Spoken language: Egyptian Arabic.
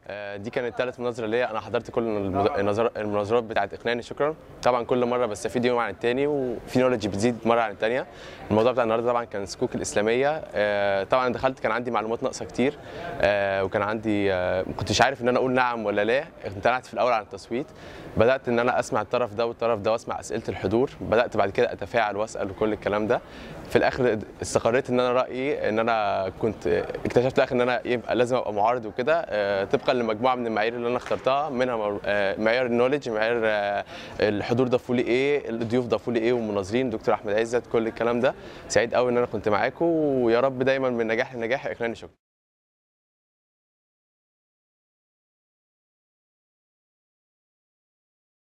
آه، دي كانت ثالث مناظره ليا انا حضرت كل المز- النظر- المناظرات بتاعت اقنعني شكرا طبعا كل مره بستفيد يوم عن التاني وفي نولج بتزيد مره عن التانيه الموضوع بتاع النهارده طبعا كان سكوك الاسلاميه آه، طبعا دخلت كان عندي معلومات ناقصه كتير آه، وكان عندي آه، ما كنتش عارف ان انا اقول نعم ولا لا امتنعت في الاول عن التصويت بدات ان انا اسمع الطرف ده والطرف ده واسمع اسئله الحضور بدات بعد كده اتفاعل واسال وكل الكلام ده في الاخر استقريت ان انا رايي ان انا كنت اكتشفت في الاخر ان انا يبقى لازم ابقى معارض وكده آه، طبقا لمجموعه من المعايير اللي انا اخترتها منها مر- آه، معيار النولج معيار آه، الحضور ضافوا لي ايه الضيوف ضافوا لي ايه والمناظرين دكتور احمد عزت كل الكلام ده سعيد قوي ان انا كنت معاكم ويا رب دايما من نجاح لنجاح اقنعني شكرا